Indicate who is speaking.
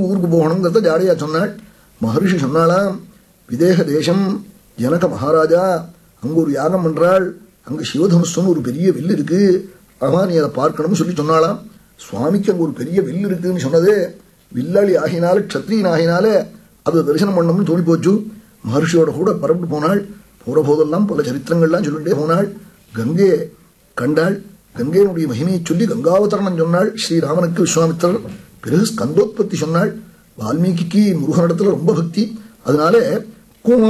Speaker 1: தரிசனத்துக்கு ஊருக்கு போகணுங்கிறத ஜாடையா சொன்னாள் மகர்ஷி சொன்னாளாம் விதேக தேசம் ஜனக மகாராஜா அங்க ஒரு யாகம் பண்றாள் அங்க சிவதனுஷ்னு ஒரு பெரிய வில்லு இருக்கு ஆமா நீ அதை பார்க்கணும்னு சொல்லி சொன்னாளாம் சுவாமிக்கு அங்க ஒரு பெரிய வில்லு இருக்குன்னு சொன்னது வில்லாளி ஆகினால க்ஷத்ரியன் ஆகினால அது தரிசனம் பண்ணணும்னு தோணி போச்சு மகர்ஷியோட கூட பரப்பிட்டு போனாள் போற போதெல்லாம் பல சரித்திரங்கள்லாம் சொல்லிட்டே போனாள் கங்கை கண்டாள் கங்கையினுடைய மகிமையை சொல்லி கங்காவதரணம் சொன்னாள் ஸ்ரீராமனுக்கு விஸ்வாமித்திரர் பிறகு ஸ்கந்தோத்பத்தி சொன்னாள் வால்மீகிக்கு முருகனிடத்துல ரொம்ப பக்தி அதனால